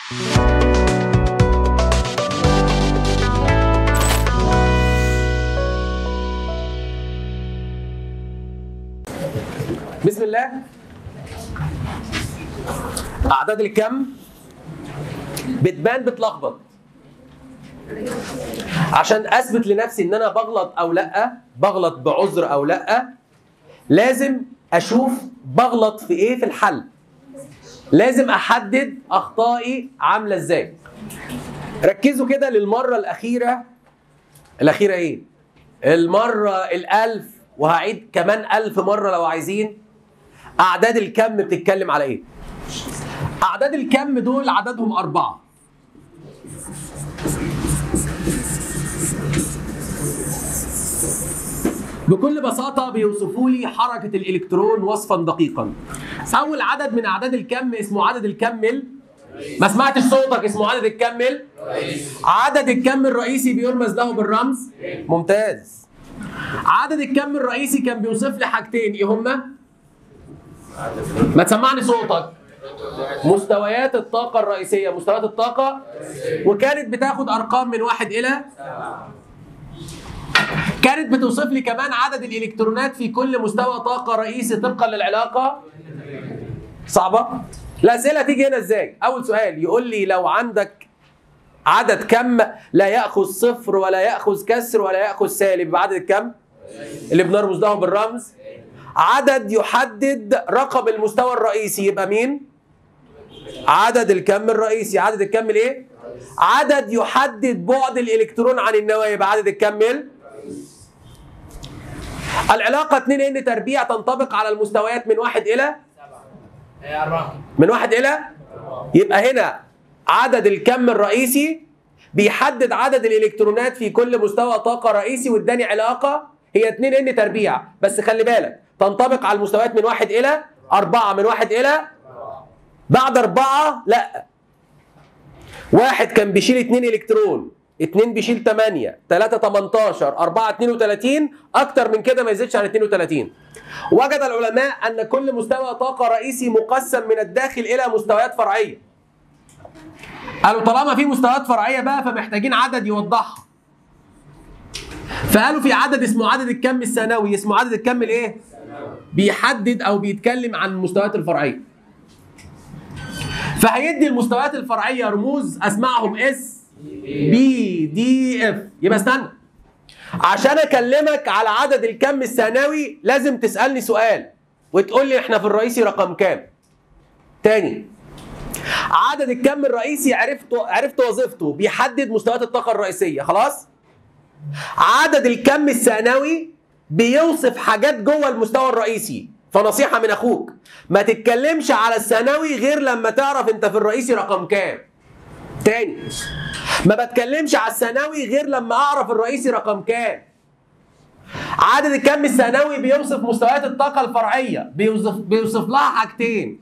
بسم الله اعداد الكم بتبان بتلخبط عشان اثبت لنفسي ان انا بغلط او لا بغلط بعذر او لا لازم اشوف بغلط في ايه في الحل لازم احدد اخطائي عامله ازاي ركزوا كده للمره الاخيره الاخيره ايه المره الالف وهعيد كمان ألف مرة لو عايزين أعداد الكم بتتكلم على إيه؟ أعداد الكم دول عددهم أربعة بكل بساطة بيوصفوا لي حركة الإلكترون وصفا دقيقا أول عدد من أعداد الكم اسمه عدد الكم ال- ما سمعتش صوتك اسمه عدد الكم ال- عدد الكم الرئيسي بيرمز له بالرمز ممتاز عدد الكم الرئيسي كان بيوصف لي حاجتين ايه هما؟ ما تسمعني صوتك مستويات الطاقة الرئيسية مستويات الطاقة وكانت بتاخد أرقام من واحد إلى كانت بتوصف لي كمان عدد الإلكترونات في كل مستوى طاقة رئيسي طبقا للعلاقة صعبة؟ الأسئلة تيجي هنا إزاي؟ أول سؤال يقول لي لو عندك عدد كم لا ياخذ صفر ولا ياخذ كسر ولا ياخذ سالب يبقى عدد الكم اللي بنرمز له بالرمز عدد يحدد رقم المستوى الرئيسي يبقى مين عدد الكم الرئيسي عدد الكم الايه عدد يحدد بعد الالكترون عن النواه يبقى عدد الكم ال- العلاقة 2 ان تربيع تنطبق على المستويات من واحد إلى من واحد إلى يبقى هنا عدد الكم الرئيسي بيحدد عدد الالكترونات في كل مستوى طاقه رئيسي واداني علاقه هي 2 ان تربيع بس خلي بالك تنطبق على المستويات من واحد الى أربعة من واحد إلى بعد أربعة لا واحد كان بيشيل 2 إلكترون اتنين بيشيل 8 3 18 4 32 أكتر من كده ما يزيدش عن 32 وجد العلماء أن كل مستوى طاقة رئيسي مقسم من الداخل إلى مستويات فرعية قالوا طالما في مستويات فرعيه بقى فمحتاجين عدد يوضحها فقالوا في عدد اسمه عدد الكم الثانوي اسمه عدد الكم الايه بيحدد او بيتكلم عن المستويات الفرعيه فهيدي المستويات الفرعيه رموز اسمائهم اس بي دي اف يبقى استنى عشان اكلمك على عدد الكم الثانوي لازم تسالني سؤال وتقول لي احنا في الرئيسي رقم كام تاني عدد الكم الرئيسي عرفت عرفت وظيفته بيحدد مستويات الطاقه الرئيسيه خلاص عدد الكم الثانوي بيوصف حاجات جوه المستوى الرئيسي فنصيحه من اخوك ما تتكلمش على الثانوي غير لما تعرف انت في الرئيسي رقم كام تاني ما بتكلمش على الثانوي غير لما اعرف الرئيسي رقم كام عدد الكم الثانوي بيوصف مستويات الطاقه الفرعيه بيوصف بيوصف لها حاجتين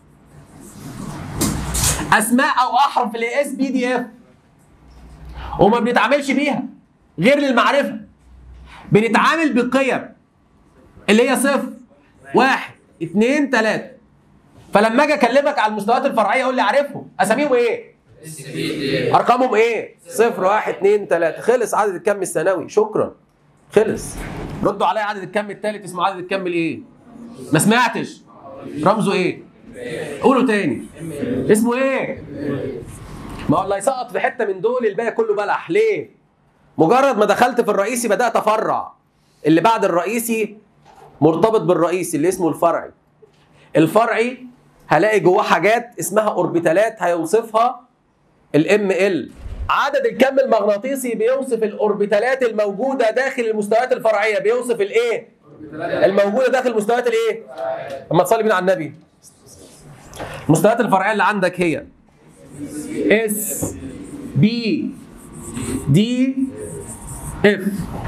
اسماء او احرف الاس بي دي اف وما بنتعاملش بيها غير للمعرفه بنتعامل بقيم اللي هي صفر واحد اثنين ثلاثة فلما اجي اكلمك على المستويات الفرعيه قول لي عارفهم اساميهم ايه؟ ارقامهم ايه؟ صفر واحد اثنين ثلاثة خلص عدد الكم الثانوي شكرا خلص ردوا عليا عدد الكم الثالث اسمه عدد الكم الايه؟ ما سمعتش رمزه ايه؟ قولوا تاني اسمه ايه؟ ما هو اللي يسقط في حته من دول الباقي كله بلح ليه؟ مجرد ما دخلت في الرئيسي بدات افرع اللي بعد الرئيسي مرتبط بالرئيسي اللي اسمه الفرعي الفرعي هلاقي جواه حاجات اسمها اوربيتالات هيوصفها الام ال عدد الكم المغناطيسي بيوصف الاوربيتالات الموجوده داخل المستويات الفرعيه بيوصف الايه الموجوده داخل المستويات الايه اما تصلي بينا على النبي المستويات الفرعيه اللي عندك هي اس بي دي اف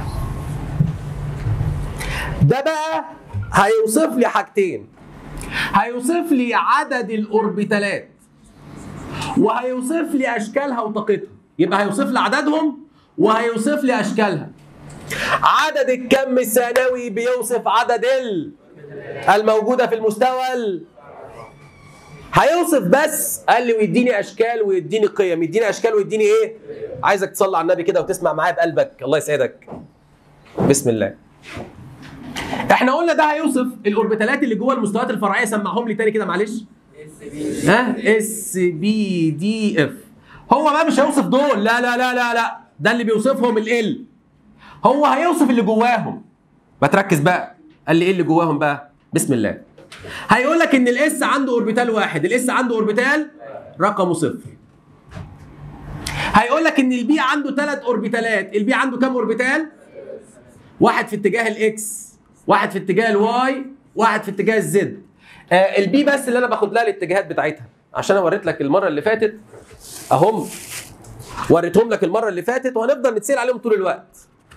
ده بقى هيوصف لي حاجتين هيوصف لي عدد الاوربيتالات وهيوصف لي اشكالها وطاقتها يبقى هيوصف لي عددهم وهيوصف لي اشكالها عدد الكم الثانوي بيوصف عدد ال الموجوده في المستوى ال هيوصف بس قال لي ويديني اشكال ويديني قيم يديني اشكال ويديني ايه عايزك تصلي على النبي كده وتسمع معايا بقلبك الله يسعدك بسم الله احنا قلنا ده هيوصف الاوربيتالات اللي جوه المستويات الفرعيه سمعهم لي تاني كده معلش ها اس بي دي اف هو بقى مش هيوصف دول لا لا لا لا لا ده اللي بيوصفهم ال هو هيوصف اللي جواهم ما تركز بقى قال لي ايه اللي جواهم بقى بسم الله هيقول لك ان الاس عنده اوربيتال واحد الاس عنده اوربيتال رقمه صفر هيقول لك ان البي عنده ثلاث اوربيتالات البي عنده كام اوربيتال واحد في اتجاه الاكس واحد في اتجاه الواي واحد في اتجاه الزد آه البي بس اللي انا باخد لها الاتجاهات بتاعتها عشان انا وريت لك المره اللي فاتت اهم وريتهم لك المره اللي فاتت وهنفضل نتسال عليهم طول الوقت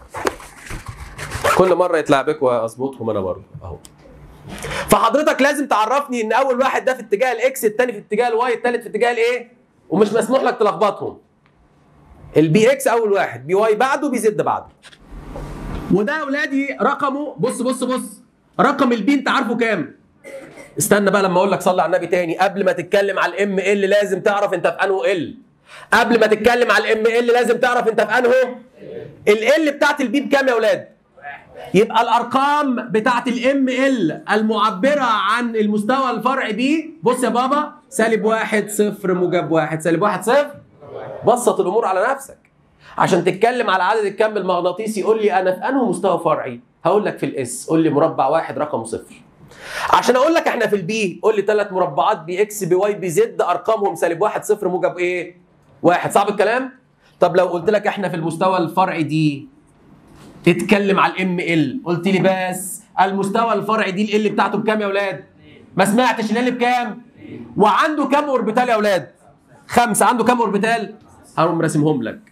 كل مره يطلع بك واظبطهم انا برضه اهو فحضرتك لازم تعرفني ان اول واحد ده في اتجاه الاكس الثاني في اتجاه الواي الثالث في اتجاه الايه ومش مسموح لك تلخبطهم البي اكس اول واحد بي واي بعده بي زد بعده وده يا اولادي رقمه بص بص بص رقم البي انت عارفه كام استنى بقى لما اقول لك صلي على النبي تاني قبل ما تتكلم على الام ال لازم تعرف انت في انه ال قبل ما تتكلم على الام ال لازم تعرف انت في انه ال بتاعت البي بكام يا اولاد يبقى الارقام بتاعت الام ال المعبره عن المستوى الفرعي بي بص يا بابا سالب واحد صفر موجب واحد سالب واحد صفر بسط الامور على نفسك عشان تتكلم على عدد الكم المغناطيسي قول لي انا في انه مستوى فرعي هقول لك في الاس قول لي مربع واحد رقمه صفر عشان اقول لك احنا في البي قول لي ثلاث مربعات بي اكس بي واي بي زد ارقامهم سالب واحد صفر موجب ايه؟ واحد صعب الكلام؟ طب لو قلت لك احنا في المستوى الفرعي دي اتكلم على الام ال قلت لي بس المستوى الفرعي دي ال بتاعته بكام يا اولاد؟ ما سمعتش ال بكام؟ وعنده كام اوربيتال يا اولاد؟ خمسه عنده كام اوربيتال؟ هقوم راسمهم لك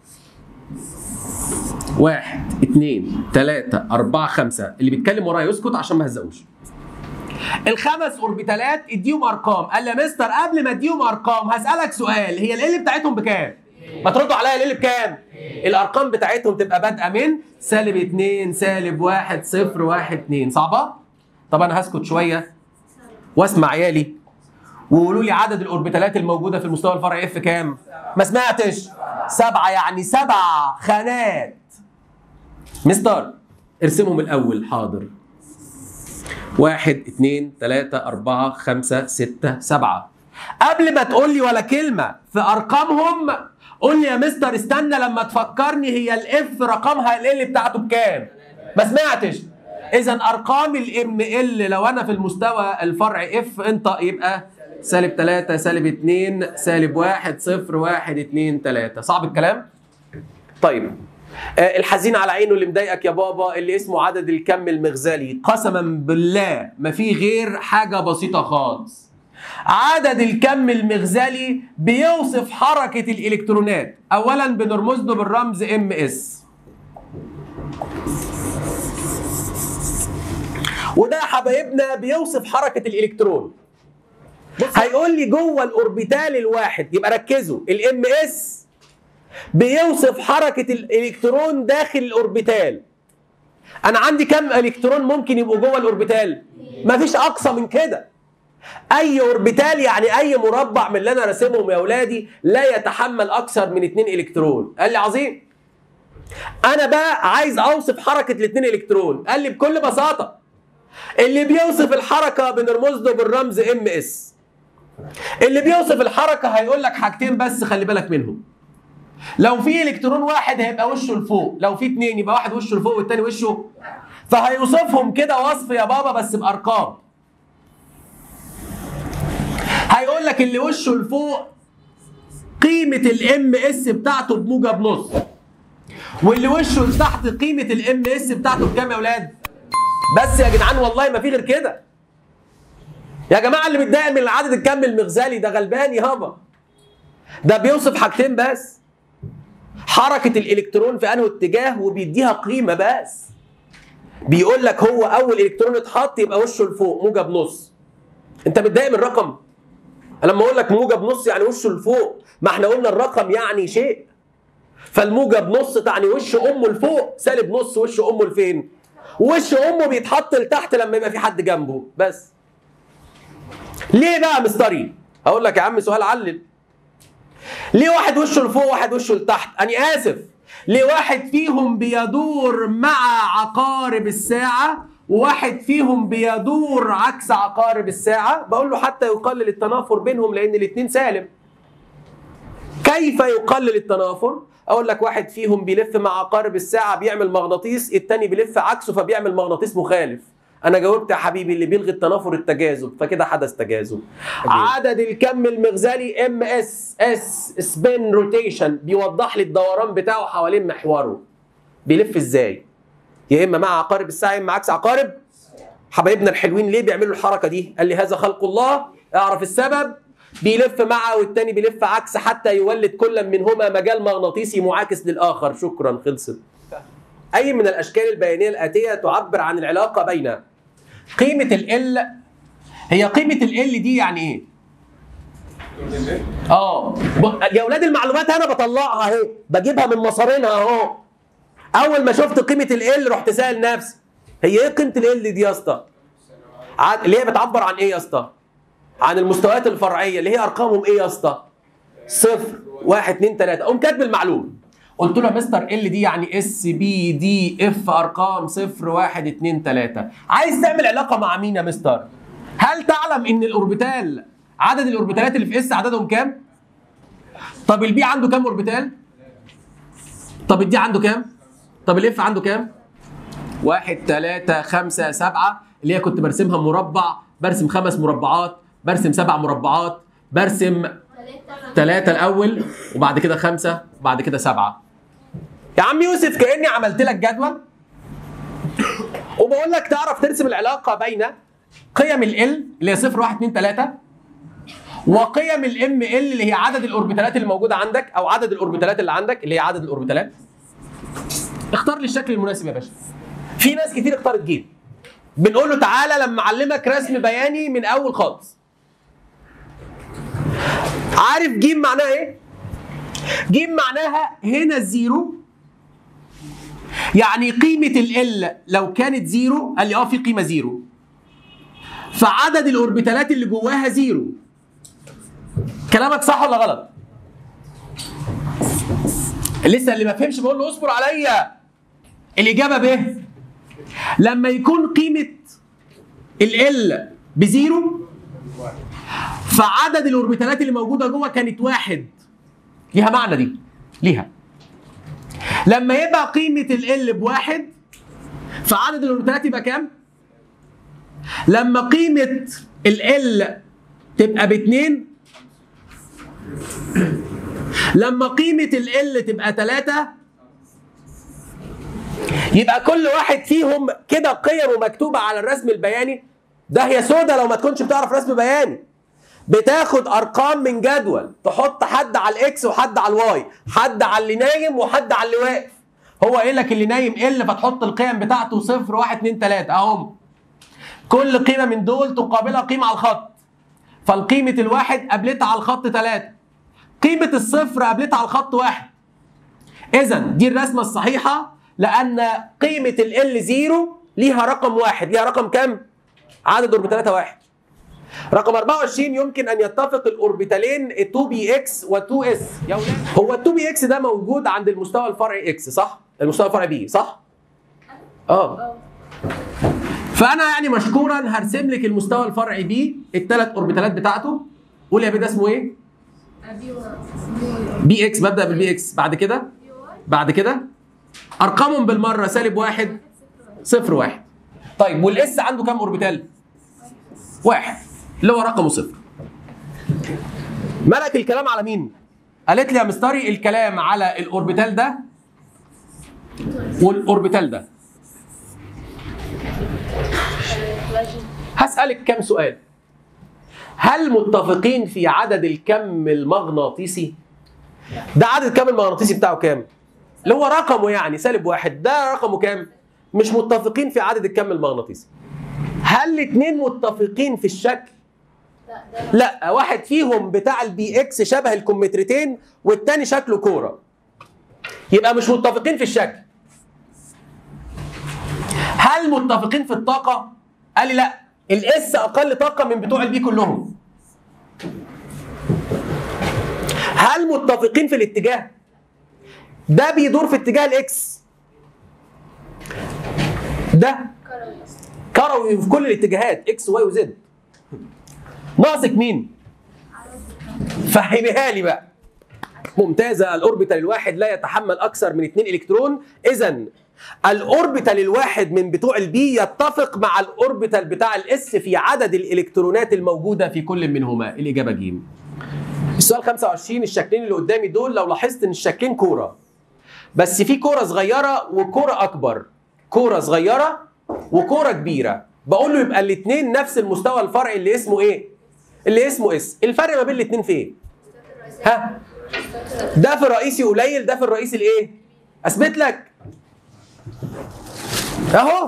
واحد اثنين ثلاثة أربعة خمسة اللي بيتكلم ورايا يسكت عشان ما هزقوش الخمس اوربيتالات اديهم ارقام قال لي يا مستر قبل ما اديهم ارقام هسالك سؤال هي ال بتاعتهم بكام ما تردوا عليا ال بكام الارقام بتاعتهم تبقى بادئه من سالب 2 سالب 1 0 1 2 صعبه طب انا هسكت شويه واسمع عيالي وقولوا لي عدد الاوربيتالات الموجوده في المستوى الفرعي اف كام ما سمعتش سبعه يعني سبع خانات مستر ارسمهم الاول حاضر واحد اثنين ثلاثة أربعة خمسة ستة سبعة قبل ما تقول لي ولا كلمة في أرقامهم قول لي يا مستر استنى لما تفكرني هي الاف رقمها ال بتاعته بكام ما سمعتش إذا أرقام الام ال لو أنا في المستوى الفرعي اف انت يبقى سالب 3 سالب 2 سالب 1 0 1 2 3 صعب الكلام؟ طيب آه، الحزين على عينه اللي مضايقك يا بابا اللي اسمه عدد الكم المغزلي قسما بالله ما في غير حاجه بسيطه خالص عدد الكم المغزلي بيوصف حركه الالكترونات اولا بنرمز له بالرمز ام اس وده يا حبايبنا بيوصف حركه الالكترون هيقول لي جوه الاوربيتال الواحد يبقى ركزوا الام اس بيوصف حركة الإلكترون داخل الأوربيتال أنا عندي كم إلكترون ممكن يبقوا جوه الأوربيتال؟ مفيش أقصى من كده أي أوربيتال يعني أي مربع من اللي أنا راسمهم يا أولادي لا يتحمل أكثر من اتنين إلكترون قال لي عظيم أنا بقى عايز أوصف حركة الاتنين إلكترون قال لي بكل بساطة اللي بيوصف الحركة بنرمز له بالرمز ام اس اللي بيوصف الحركة هيقول لك حاجتين بس خلي بالك منهم لو في الكترون واحد هيبقى وشه لفوق لو في اتنين يبقى واحد وشه لفوق والتاني وشه فهيوصفهم كده وصف يا بابا بس بارقام هيقول لك اللي وشه لفوق قيمة الام اس بتاعته بموجب نص واللي وشه لتحت قيمة الام اس بتاعته بكام يا اولاد؟ بس يا جدعان والله ما في غير كده يا جماعة اللي متضايق من العدد الكم المغزلي ده غلبان يابا ده بيوصف حاجتين بس حركة الإلكترون في أنه اتجاه وبيديها قيمة بس بيقول لك هو أول إلكترون اتحط يبقى وشه لفوق موجب نص أنت متضايق من الرقم لما أقول لك موجب نص يعني وشه لفوق ما احنا قلنا الرقم يعني شيء فالموجب نص تعني وش أمه لفوق سالب نص وش أمه لفين وش أمه بيتحط لتحت لما يبقى في حد جنبه بس ليه بقى مستري اقول لك يا عم سؤال علل ليه واحد وشه لفوق وواحد وشه لتحت انا اسف ليه واحد فيهم بيدور مع عقارب الساعه وواحد فيهم بيدور عكس عقارب الساعه بقول له حتى يقلل التنافر بينهم لان الاثنين سالم كيف يقلل التنافر اقول لك واحد فيهم بيلف مع عقارب الساعه بيعمل مغناطيس التاني بيلف عكسه فبيعمل مغناطيس مخالف انا جاوبت يا حبيبي اللي بيلغي التنافر التجاذب فكده حدث تجاذب عدد الكم المغزلي ام اس اس سبين روتيشن بيوضح لي الدوران بتاعه حوالين محوره بيلف ازاي يا اما مع عقارب الساعه يا اما عكس عقارب حبايبنا الحلوين ليه بيعملوا الحركه دي قال لي هذا خلق الله اعرف السبب بيلف معه والتاني بيلف عكس حتى يولد كل منهما مجال مغناطيسي معاكس للاخر شكرا خلصت اي من الاشكال البيانيه الاتيه تعبر عن العلاقه بين قيمه ال هي قيمه ال دي يعني ايه اه ب- يا اولاد المعلومات انا بطلعها اهي بجيبها من مصارينها اهو اول ما شفت قيمه ال رحت سائل نفسي هي ايه قيمه ال دي يا اسطى عاد- اللي هي بتعبر عن ايه يا اسطى عن المستويات الفرعيه اللي هي ارقامهم ايه يا اسطى صفر واحد اتنين تلاته قوم كاتب المعلومه قلت له يا مستر ال دي يعني اس بي دي اف ارقام صفر واحد اتنين تلاته عايز تعمل علاقه مع مين يا مستر هل تعلم ان الاوربيتال عدد الاوربيتالات اللي في اس عددهم كام طب البي عنده كام اوربيتال طب الدي عنده كام طب الاف عنده كام واحد تلاتة خمسة سبعة اللي هي كنت برسمها مربع برسم خمس مربعات برسم سبع مربعات برسم ثلاثة الأول وبعد كده خمسة وبعد كده سبعة يا عم يوسف كأني عملت لك جدول وبقول لك تعرف ترسم العلاقة بين قيم ال اللي هي 0 1 2 3 وقيم الام ال اللي هي عدد الاوربيتالات اللي موجوده عندك او عدد الاوربيتالات اللي عندك اللي هي عدد الاوربيتالات اختار لي الشكل المناسب يا باشا في ناس كتير اختارت جيم بنقول له تعالى لما اعلمك رسم بياني من اول خالص عارف جيم معناها ايه جيم معناها هنا الزيرو يعني قيمة ال لو كانت زيرو قال لي اه في قيمة زيرو فعدد الاوربيتالات اللي جواها زيرو كلامك صح ولا غلط؟ لسه اللي ما فهمش بقول له اصبر عليا الإجابة ب لما يكون قيمة ال بزيرو فعدد الاوربيتالات اللي موجودة جوه كانت واحد ليها معنى دي ليها لما يبقى قيمة ال بواحد فعدد الاوربيتالات يبقى كام؟ لما قيمة ال تبقى باتنين لما قيمة ال تبقى تلاتة يبقى كل واحد فيهم كده قيمه مكتوبة على الرسم البياني ده هي سودة لو ما تكونش بتعرف رسم بياني بتاخد ارقام من جدول تحط حد على الاكس وحد على الواي حد على اللي نايم وحد على اللي واقف هو قايل لك اللي نايم ال فتحط القيم بتاعته صفر واحد اتنين تلاته اهم كل قيمه من دول تقابلها قيمه على الخط فالقيمه الواحد قابلتها على الخط تلاته قيمه الصفر قابلتها على الخط واحد اذا دي الرسمه الصحيحه لان قيمه ال زيرو ليها رقم واحد ليها رقم كام عدد اوربيتالاتها واحد رقم 24 يمكن ان يتفق الاوربيتالين 2 بي اكس و 2 اس يا ولاد هو ال 2 بي اكس ده موجود عند المستوى الفرعي اكس صح؟ المستوى الفرعي بي صح؟ اه فانا يعني مشكورا هرسم لك المستوى الفرعي بي الثلاث اوربيتالات بتاعته قول يا بيه ده اسمه ايه؟ بي اكس ببدا بالبي اكس بعد كده بعد كده ارقامهم بالمره سالب واحد صفر واحد طيب والاس عنده كام اوربيتال؟ واحد اللي هو رقمه صفر ملك الكلام على مين؟ قالت لي يا مستري الكلام على الاوربيتال ده والاوربيتال ده هسألك كم سؤال هل متفقين في عدد الكم المغناطيسي؟ ده عدد الكم المغناطيسي بتاعه كام؟ اللي هو رقمه يعني سالب واحد ده رقمه كام؟ مش متفقين في عدد الكم المغناطيسي هل الاثنين متفقين في الشكل؟ لا واحد فيهم بتاع البي اكس شبه الكمثرتين والتاني شكله كوره يبقى مش متفقين في الشكل هل متفقين في الطاقه قال لي لا الاس اقل طاقه من بتوع البي كلهم هل متفقين في الاتجاه ده بيدور في اتجاه الاكس ده كروي في كل الاتجاهات اكس واي وزد ناقصك مين فهميها لي بقى ممتازه الاوربيتال الواحد لا يتحمل اكثر من 2 الكترون اذا الاوربيتال الواحد من بتوع البي يتفق مع الاوربيتال بتاع الاس في عدد الالكترونات الموجوده في كل منهما الاجابه ج السؤال 25 الشكلين اللي قدامي دول لو لاحظت ان الشكلين كوره بس في كوره صغيره وكوره اكبر كوره صغيره وكوره كبيره بقول له يبقى الاثنين نفس المستوى الفرعي اللي اسمه ايه اللي اسمه اس الفرق ما بين الاثنين في ايه ها ده في الرئيسي قليل ده في الرئيسي الايه اثبت لك اهو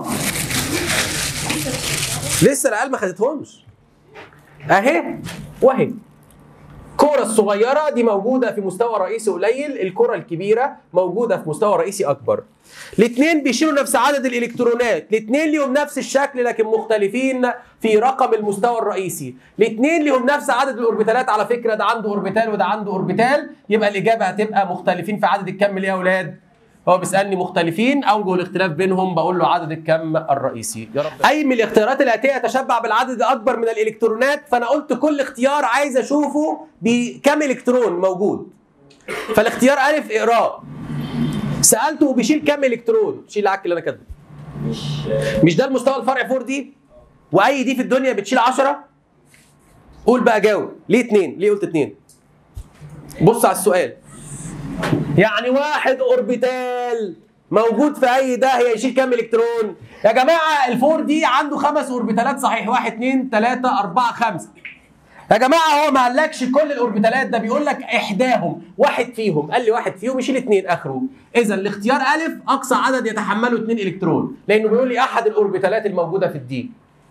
لسه العيال ما خدتهمش اهي واهي الكرة الصغيرة دي موجودة في مستوى رئيسي قليل، الكرة الكبيرة موجودة في مستوى رئيسي أكبر. الاثنين بيشيلوا نفس عدد الإلكترونات، الاثنين ليهم نفس الشكل لكن مختلفين في رقم المستوى الرئيسي، الاثنين ليهم نفس عدد الأوربيتالات على فكرة ده عنده أوربيتال وده عنده أوربيتال، يبقى الإجابة هتبقى مختلفين في عدد الكم ليه يا أولاد؟ هو بيسالني مختلفين اوجه الاختلاف بينهم بقول له عدد الكم الرئيسي يا رب اي من الاختيارات الاتيه يتشبع بالعدد الاكبر من الالكترونات فانا قلت كل اختيار عايز اشوفه بكم الكترون موجود فالاختيار الف اقراه سالته بيشيل كم الكترون شيل العك اللي انا كاتبه مش ده المستوى الفرعي 4 دي واي دي في الدنيا بتشيل 10 قول بقى جاوب ليه اتنين ليه قلت اتنين بص على السؤال يعني واحد اوربيتال موجود في اي داهيه يشيل كام الكترون؟ يا جماعه الفور دي عنده خمس اوربيتالات صحيح واحد اثنين ثلاثه اربعه خمسه. يا جماعه هو ما قالكش كل الاوربيتالات ده بيقول لك احداهم واحد فيهم قال لي واحد فيهم يشيل اثنين اخره اذا الاختيار الف اقصى عدد يتحمله اثنين الكترون لانه بيقول لي احد الاوربيتالات الموجوده في الدي.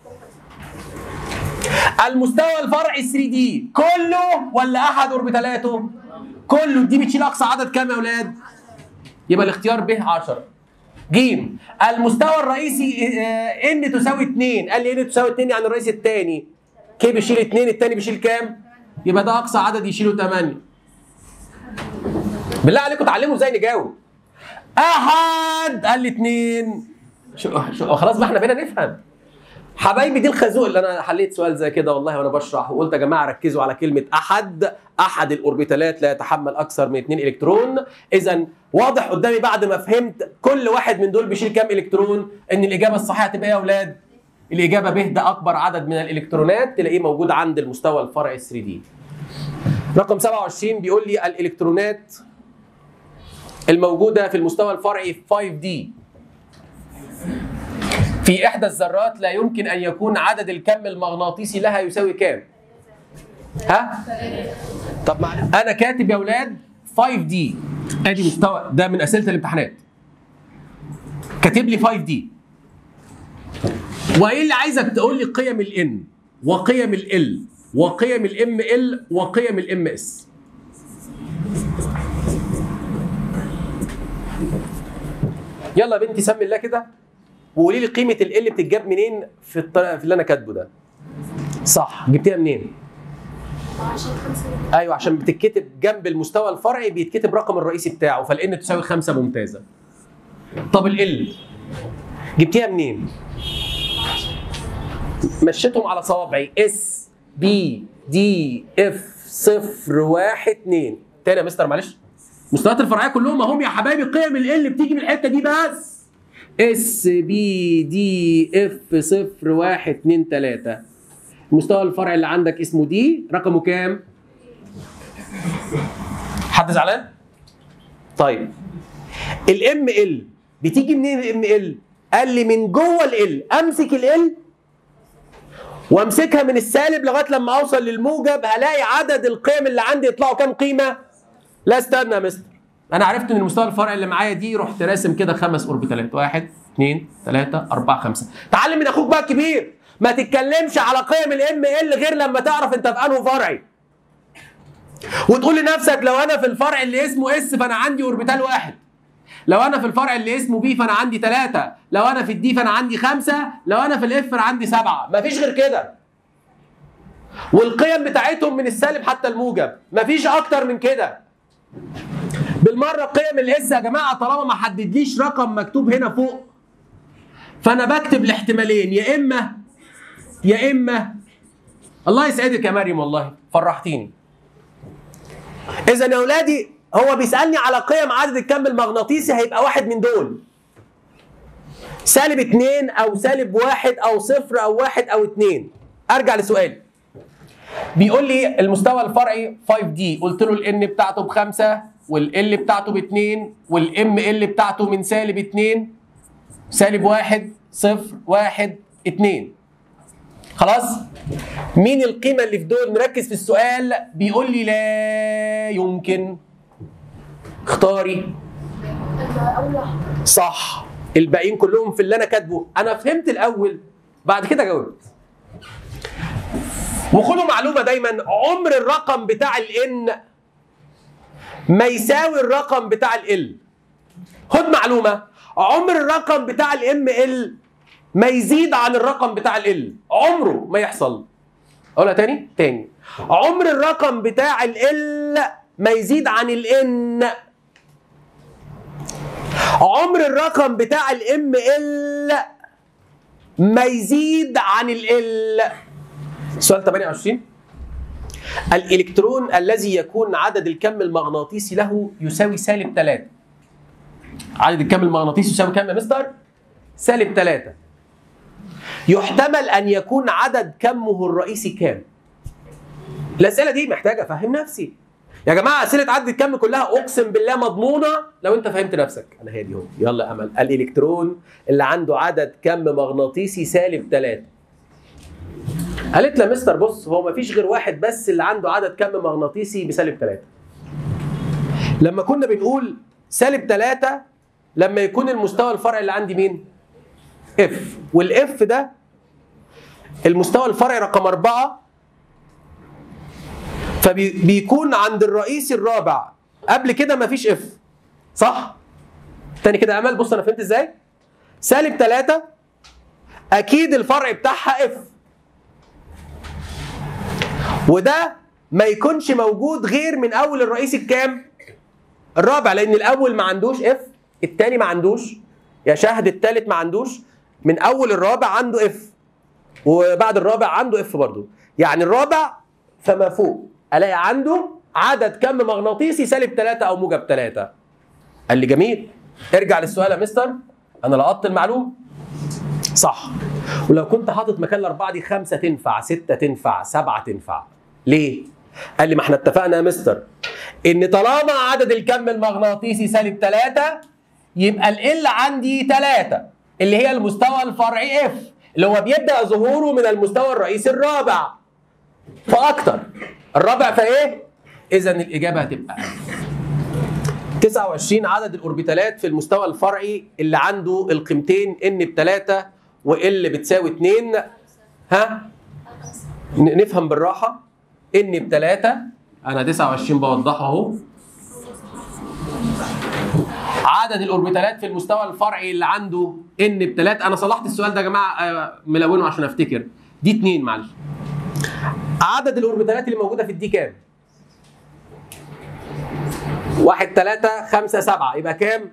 المستوى الفرعي 3 دي كله ولا احد اوربيتالاته؟ كله دي بتشيل اقصى عدد كام يا اولاد؟ يبقى الاختيار ب 10 ج المستوى الرئيسي آه، ان تساوي 2 قال لي ان تساوي 2 يعني الرئيس الثاني كي بيشيل 2 الثاني بيشيل كام؟ يبقى ده اقصى عدد يشيله 8 بالله عليكم اتعلموا ازاي نجاوب احد قال لي 2 شو شو خلاص بقى احنا بقينا نفهم حبايبي دي الخازوق اللي انا حليت سؤال زي كده والله وانا بشرح وقلت يا جماعه ركزوا على كلمه احد احد الاوربيتالات لا يتحمل اكثر من 2 الكترون اذا واضح قدامي بعد ما فهمت كل واحد من دول بيشيل كام الكترون ان الاجابه الصحيحه هتبقى ايه يا اولاد الاجابه ب ده اكبر عدد من الالكترونات تلاقيه موجود عند المستوى الفرعي 3 دي رقم 27 بيقول لي الالكترونات الموجوده في المستوى الفرعي 5 دي في إحدى الذرات لا يمكن أن يكون عدد الكم المغناطيسي لها يساوي كام؟ ها؟ طب مع... أنا كاتب يا أولاد 5 دي أدي مستوى ده من أسئلة الامتحانات كاتب لي 5 دي وإيه اللي عايزك تقول لي قيم الإن وقيم ال وقيم الام ال وقيم الام اس يلا يا بنتي سمي الله كده وقولي لي قيمه ال اللي بتتجاب منين في الطريقه في اللي انا كاتبه ده صح جبتيها منين ايوه عشان بتتكتب جنب المستوى الفرعي بيتكتب رقم الرئيسي بتاعه فالان تساوي خمسة ممتازه طب ال جبتيها منين مشيتهم على صوابعي اس بي دي اف صفر واحد اتنين تاني يا مستر معلش المستويات الفرعيه كلهم هم يا حبايبي قيم ال اللي بتيجي من الحته دي بس اس بي دي اف صفر واحد اتنين تلاته المستوى الفرعي اللي عندك اسمه دي رقمه كام؟ حد زعلان؟ طيب الام ال بتيجي منين الام ال؟ قال لي من جوه ال امسك ال وامسكها من السالب لغايه لما اوصل للموجب هلاقي عدد القيم اللي عندي يطلعوا كام قيمه؟ لا استنى يا مستر انا عرفت ان المستوى الفرعي اللي معايا دي رحت راسم كده خمس اوربيتالات واحد اثنين ثلاثة أربعة خمسة تعلم من أخوك بقى الكبير ما تتكلمش على قيم الام ال غير لما تعرف انت في انه فرعي وتقول لنفسك لو انا في الفرع اللي اسمه اس فانا عندي اوربيتال واحد لو انا في الفرع اللي اسمه بي فانا عندي ثلاثة لو انا في الدي فانا عندي خمسة لو انا في الاف فانا عندي سبعة مفيش غير كده والقيم بتاعتهم من السالب حتى الموجب مفيش اكتر من كده بالمره قيم الاس يا جماعه طالما ما حددليش رقم مكتوب هنا فوق فانا بكتب الاحتمالين يا اما يا اما الله يسعدك يا مريم والله فرحتيني اذا يا اولادي هو بيسالني على قيم عدد الكم المغناطيسي هيبقى واحد من دول سالب اتنين او سالب واحد او صفر او واحد او اتنين ارجع لسؤالي بيقول لي المستوى الفرعي 5 دي قلت له الان بتاعته بخمسة والال بتاعته باتنين والام ال بتاعته من سالب اتنين سالب واحد صفر واحد اتنين خلاص مين القيمة اللي في دول نركز في السؤال بيقول لي لا يمكن اختاري اول واحد صح الباقيين كلهم في اللي انا كاتبه انا فهمت الاول بعد كده جاوبت وخدوا معلومه دايما عمر الرقم بتاع الان ما يساوي الرقم بتاع ال خد معلومه عمر الرقم بتاع الام ال ما يزيد عن الرقم بتاع ال عمره ما يحصل اقولها تاني تاني عمر الرقم بتاع ال ما يزيد عن الان عمر الرقم بتاع الام ال ما يزيد عن ال سؤال 28 الالكترون الذي يكون عدد الكم المغناطيسي له يساوي سالب 3 عدد الكم المغناطيسي يساوي كم يا مستر؟ سالب 3 يحتمل ان يكون عدد كمه الرئيسي كام؟ الاسئله دي محتاجه افهم نفسي يا جماعه اسئله عدد الكم كلها اقسم بالله مضمونه لو انت فهمت نفسك انا هادي اهو يلا يا امل الالكترون اللي عنده عدد كم مغناطيسي سالب 3 قالت لها مستر بص هو مفيش غير واحد بس اللي عنده عدد كم مغناطيسي بسالب 3 لما كنا بنقول سالب 3 لما يكون المستوى الفرعي اللي عندي مين اف والاف ده المستوى الفرعي رقم أربعة فبيكون عند الرئيسي الرابع قبل كده مفيش اف صح تاني كده يا امل بص انا فهمت ازاي سالب 3 اكيد الفرع بتاعها اف وده ما يكونش موجود غير من اول الرئيسي الكام الرابع لان الاول ما عندوش اف الثاني ما عندوش يا شاهد الثالث ما عندوش من اول الرابع عنده اف وبعد الرابع عنده اف برضو يعني الرابع فما فوق الاقي عنده عدد كم مغناطيسي سالب 3 او موجب 3 قال لي جميل ارجع للسؤال يا مستر انا لقطت المعلوم صح ولو كنت حاطط مكان الاربعه دي خمسه تنفع سته تنفع سبعه تنفع ليه؟ قال لي ما احنا اتفقنا يا مستر ان طالما عدد الكم المغناطيسي سالب 3 يبقى ال عندي 3 اللي هي المستوى الفرعي اف اللي هو بيبدا ظهوره من المستوى الرئيسي الرابع فاكتر الرابع فايه؟ اذا الاجابه هتبقى 29 عدد الاوربيتالات في المستوى الفرعي اللي عنده القيمتين ان ب 3 وال بتساوي 2 ها ن- نفهم بالراحه ان ب 3 انا 29 بوضحها اهو عدد الاوربيتالات في المستوى الفرعي اللي عنده ان ب 3 انا صلحت السؤال ده يا جماعه آه، ملونه عشان افتكر دي 2 معلش عدد الاوربيتالات اللي موجوده في الدي كام؟ واحد ثلاثة خمسة سبعة يبقى كام؟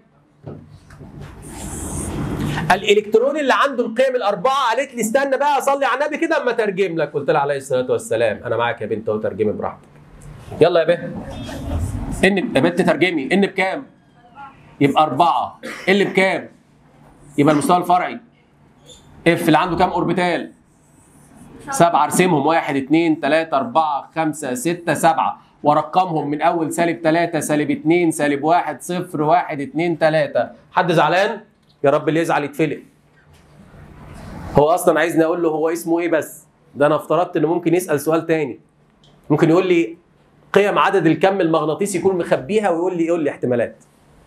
الالكترون اللي عنده القيم الاربعه قالت لي استنى بقى اصلي على النبي كده اما اترجم لك قلت لها عليه الصلاه والسلام انا معاك يا بنت اهو ترجمي براحتك يلا يا بنت ان يا بنت ترجمي ان بكام؟ يبقى أربعة ال بكام؟ يبقى المستوى الفرعي اف اللي عنده كام اوربيتال؟ سبعة ارسمهم واحد اتنين تلاتة أربعة خمسة ستة سبعة وارقمهم من أول سالب تلاتة سالب اتنين سالب واحد صفر واحد اتنين تلاتة حد زعلان؟ يا رب اللي يزعل يتفلق هو أصلا عايزني أقول له هو اسمه إيه بس ده أنا افترضت إنه ممكن يسأل سؤال تاني ممكن يقول لي قيم عدد الكم المغناطيسي يكون مخبيها ويقول لي يقول لي احتمالات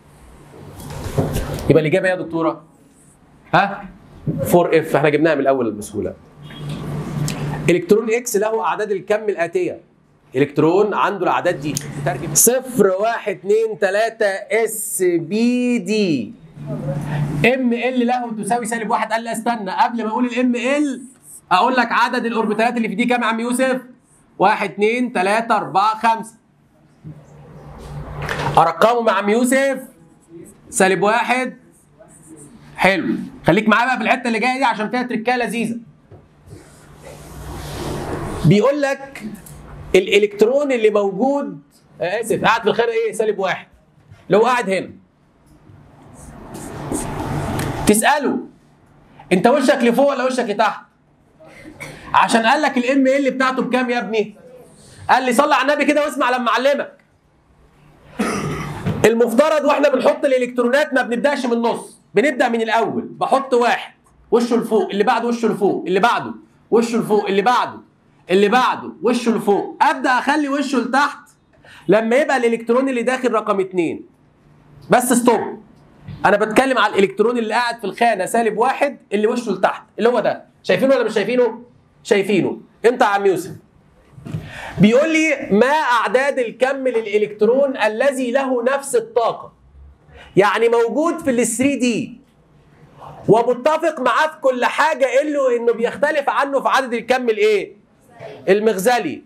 يبقى الإجابة إيه يا دكتورة؟ ها؟ 4 اف احنا جبناها من الأول بسهولة الكترون اكس له اعداد الكم الاتيه الكترون عنده الاعداد دي ترجم صفر واحد اتنين تلاته اس بي دي ام ال له تساوي سالب واحد قال لي استنى قبل ما اقول الام ال اقول لك عدد الاوربيتالات اللي في دي كام يا عم يوسف؟ واحد اتنين تلاتة أربعة خمسة أرقامه مع عم يوسف سالب واحد حلو خليك معايا بقى في الحتة اللي جاية دي عشان فيها تركاية لذيذة بيقول لك الإلكترون اللي موجود آه، آسف قاعد في الخانة إيه سالب واحد لو قاعد هنا تسأله أنت وشك لفوق ولا وشك لتحت؟ عشان قال لك الام ال بتاعته بكام يا ابني؟ قال لي صلي على النبي كده واسمع لما اعلمك. المفترض واحنا بنحط الالكترونات ما بنبداش من النص، بنبدا من الاول، بحط واحد وشه لفوق، اللي بعده وشه لفوق، اللي بعده وشه لفوق، اللي بعده اللي بعده وشه لفوق، ابدا اخلي وشه لتحت لما يبقى الالكترون اللي داخل رقم اتنين. بس ستوب. انا بتكلم على الالكترون اللي قاعد في الخانه سالب واحد اللي وشه لتحت اللي هو ده شايفينه ولا مش شايفينه شايفينه انت يا عم يوسف بيقول لي ما اعداد الكم للالكترون الذي له نفس الطاقه يعني موجود في ال 3 دي ومتفق معاه في كل حاجه الا انه بيختلف عنه في عدد الكم الايه المغزلي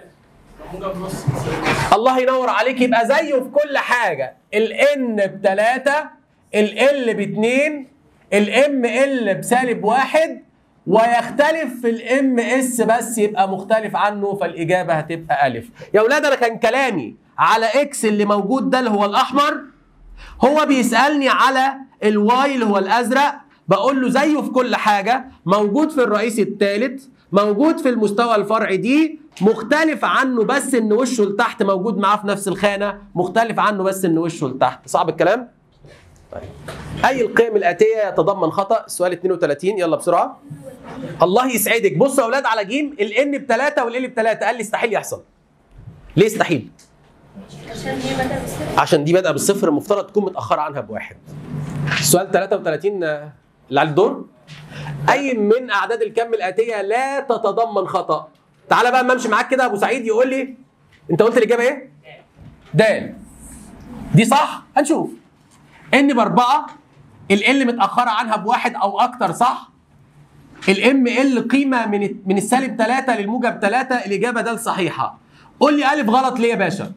الله ينور عليك يبقى زيه في كل حاجه الان بثلاثه ال باتنين الام ال بسالب واحد ويختلف في الام اس بس يبقى مختلف عنه فالاجابه هتبقى الف يا اولاد انا كان كلامي على اكس اللي موجود ده اللي هو الاحمر هو بيسالني على الواي اللي هو الازرق بقول له زيه في كل حاجه موجود في الرئيس الثالث موجود في المستوى الفرعي دي مختلف عنه بس ان وشه لتحت موجود معاه في نفس الخانه مختلف عنه بس ان وشه لتحت صعب الكلام طيب. اي القيم الاتيه يتضمن خطا سؤال 32 يلا بسرعه الله يسعدك بصوا يا اولاد على جيم الان بثلاثه والال بثلاثه قال لي استحيل يحصل ليه استحيل عشان هي بدأ بالصفر عشان دي بادئه بالصفر المفترض تكون متاخره عنها بواحد سؤال 33 آه، اللي على الدور اي من اعداد الكم الاتيه لا تتضمن خطا تعالى بقى اما امشي معاك كده ابو سعيد يقول لي انت قلت الاجابه ايه د دي صح هنشوف ان باربعه ال متاخره عنها بواحد او اكتر صح الام ال قيمه من من السالب 3 للموجب 3 الاجابه د صحيحه قول لي الف غلط ليه يا باشا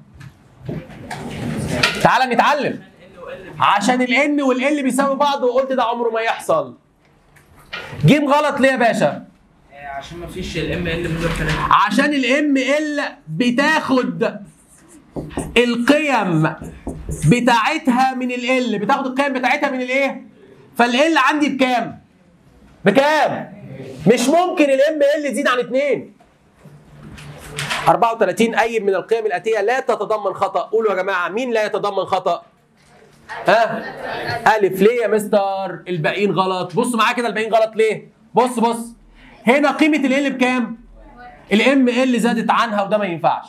تعالى نتعلم عشان الان والال بيساوي بعض وقلت ده عمره ما يحصل جيم غلط ليه يا باشا آه، عشان ما فيش الام ال موجب ثلاثة عشان الام ال بتاخد القيم بتاعتها من ال بتاخد القيم بتاعتها من الايه فال عندي بكام بكام مش ممكن الام ال تزيد عن 2 34 اي من القيم الاتيه لا تتضمن خطا قولوا يا جماعه مين لا يتضمن خطا ها الف ليه يا مستر الباقيين غلط بصوا معايا كده الباقيين غلط ليه بص بص هنا قيمه ال بكام الام ال زادت عنها وده ما ينفعش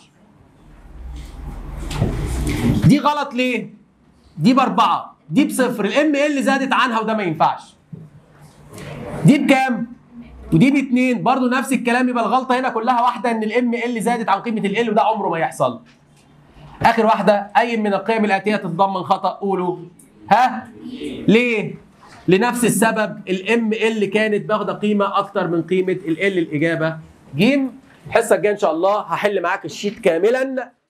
دي غلط ليه دي باربعه دي بصفر الام ال زادت عنها وده ما ينفعش دي بكام ودي باتنين برضو نفس الكلام يبقى الغلطه هنا كلها واحده ان الام ال زادت عن قيمه ال وده عمره ما يحصل اخر واحده اي من القيم الاتيه تتضمن خطا قولوا ها ليه لنفس السبب الام ال كانت واخده قيمه اكتر من قيمه ال الاجابه جيم الحصه الجايه ان شاء الله هحل معاك الشيت كاملا